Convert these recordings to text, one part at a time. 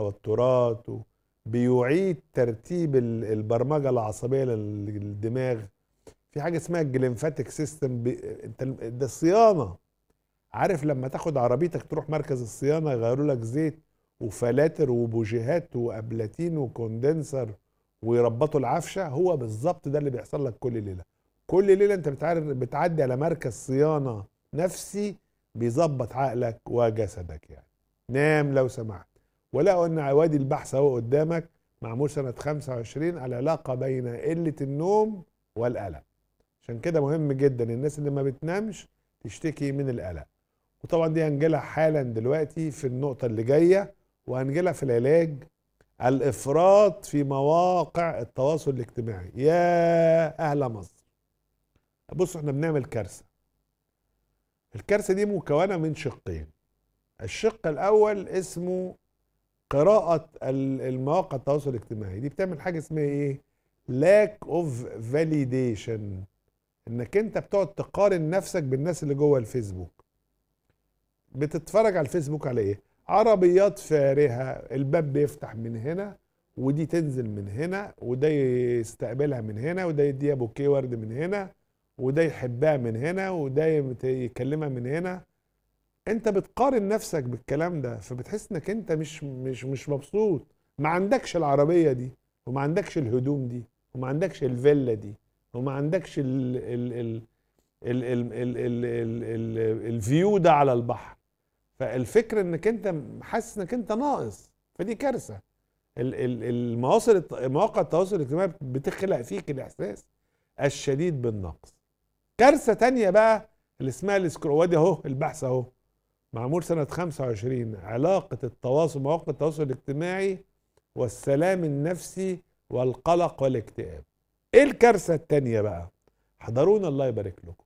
التوترات بيعيد ترتيب البرمجه العصبيه للدماغ في حاجه اسمها الجليمفاتيك سيستم انت ده الصيانه عارف لما تاخد عربيتك تروح مركز الصيانه يغيروا لك زيت وفلاتر وبوجيهات وابلاتين وكوندنسر ويربطوا العفشه هو بالظبط ده اللي بيحصل لك كل ليله كل ليله انت بتعرف بتعدي على مركز صيانه نفسي بيظبط عقلك وجسدك يعني نام لو سمحت ولقوا ان وادي البحث اهو قدامك معمول سنه 25 على العلاقه بين قله النوم والقلق عشان كده مهم جدا الناس اللي ما بتنامش تشتكي من القلق وطبعا دي هنجيلها حالا دلوقتي في النقطه اللي جايه وهنجيلها في العلاج الافراط في مواقع التواصل الاجتماعي يا اهل مصر بصوا احنا بنعمل كارثه الكارثه دي مكونه من شقين الشق الاول اسمه قراءه المواقع التواصل الاجتماعي دي بتعمل حاجه اسمها ايه lack of validation انك انت بتقعد تقارن نفسك بالناس اللي جوه الفيسبوك بتتفرج على الفيسبوك على ايه عربيات فارهه الباب بيفتح من هنا ودي تنزل من هنا وده يستقبلها من هنا وده يديها بوكيه ورد من هنا وده يحبها من هنا وده يكلمها من هنا انت بتقارن نفسك بالكلام ده فبتحس انك انت مش مش مش مبسوط ما عندكش العربيه دي وما عندكش الهدوم دي وما عندكش الفيلا دي وما عندكش ال ال ال ال ال ال ال ال ال الفيو ده على البحر فالفكره انك انت حاسس انك انت ناقص فدي كارثه المواصل مواقع التواصل الاجتماعي بتخلق فيك الاحساس الشديد بالنقص كارثه تانية بقى اللي اسمها السكرو اهو البحث اهو معمول سنه 25 علاقه التواصل مواقع التواصل الاجتماعي والسلام النفسي والقلق والاكتئاب ايه الكارثه التانية بقى حضرونا الله يبارك لكم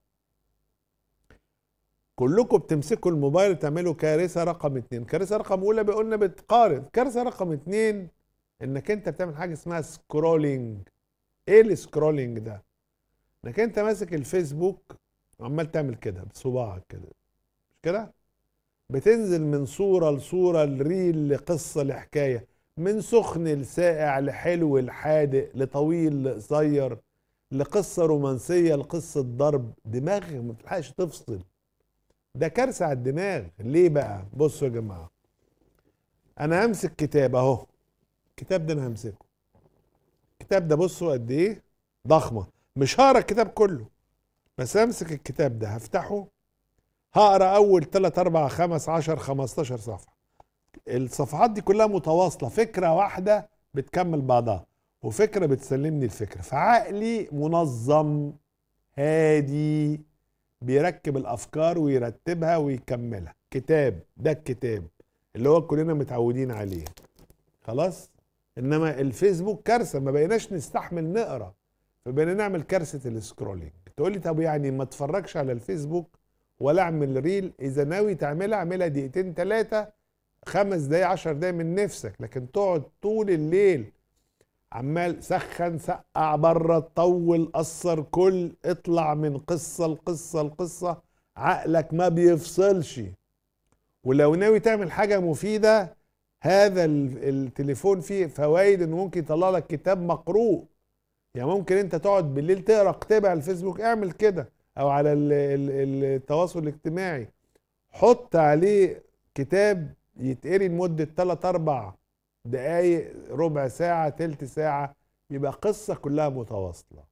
كلكم بتمسكوا الموبايل وتعملوا كارثه رقم اتنين كارثه رقم اولى بيقولنا بتقارن كارثه رقم اتنين انك انت بتعمل حاجه اسمها سكرولينج ايه السكرولينج ده انك انت ماسك الفيسبوك وعمال تعمل كده بصباعك كده مش كده بتنزل من صوره لصوره لريل لقصه لحكايه من سخن لساقع لحلو لحادق لطويل لقصير لقصه رومانسيه لقصه ضرب دماغك ما بتلحقش تفصل ده كارثه على الدماغ ليه بقى بصوا يا جماعه انا همسك كتاب اهو الكتاب ده انا همسكه الكتاب ده بصوا قد ايه ضخمه مش هقرا الكتاب كله بس امسك الكتاب ده هفتحه هقرا اول 3 4 5 10 15 صفحه الصفحات دي كلها متواصله فكره واحده بتكمل بعضها وفكره بتسلمني الفكره فعقلي منظم هادي بيركب الافكار ويرتبها ويكملها كتاب ده الكتاب اللي هو كلنا متعودين عليه خلاص انما الفيسبوك كارثه ما بقيناش نستحمل نقرا فبقينا نعمل كارثه السكرولينج تقول لي طب يعني ما اتفرجش على الفيسبوك ولا اعمل ريل اذا ناوي تعملها اعملها دقيقتين ثلاثه خمس دقايق عشر دقايق من نفسك لكن تقعد طول الليل عمال سخن سقع بره طول قصر كل اطلع من قصه لقصه لقصه عقلك ما بيفصلش ولو ناوي تعمل حاجه مفيده هذا التليفون فيه فوائد انه ممكن يطلع لك كتاب مقروء يعني ممكن انت تقعد بالليل تقرا كتاب على الفيسبوك اعمل كده او على التواصل الاجتماعي حط عليه كتاب يتقري لمده 3 4 دقايق ربع ساعة تلت ساعة يبقى قصة كلها متواصلة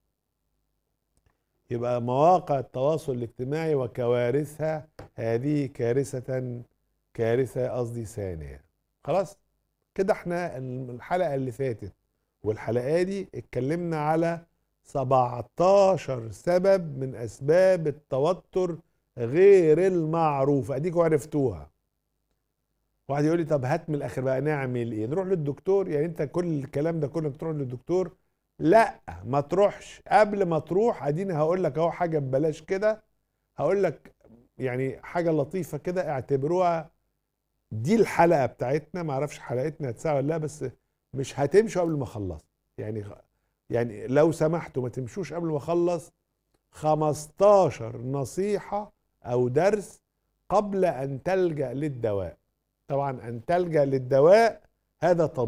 يبقى مواقع التواصل الاجتماعي وكوارثها هذه كارثة كارثة قصدي ثانية خلاص كده احنا الحلقة اللي فاتت والحلقة دي اتكلمنا على 17 سبب من أسباب التوتر غير المعروفة اديكوا عرفتوها واحد يقول لي طب هات من الاخر بقى نعمل ايه نروح للدكتور يعني انت كل الكلام ده كله تروح للدكتور لا ما تروحش قبل ما تروح اديني هقول لك اهو حاجه ببلاش كده هقول لك يعني حاجه لطيفه كده اعتبروها دي الحلقه بتاعتنا ما اعرفش حلقتنا هتساوي ولا لا بس مش هتمشوا قبل ما اخلص يعني يعني لو سمحتوا ما تمشوش قبل ما اخلص 15 نصيحه او درس قبل ان تلجا للدواء طبعا ان تلجا للدواء هذا طبيعي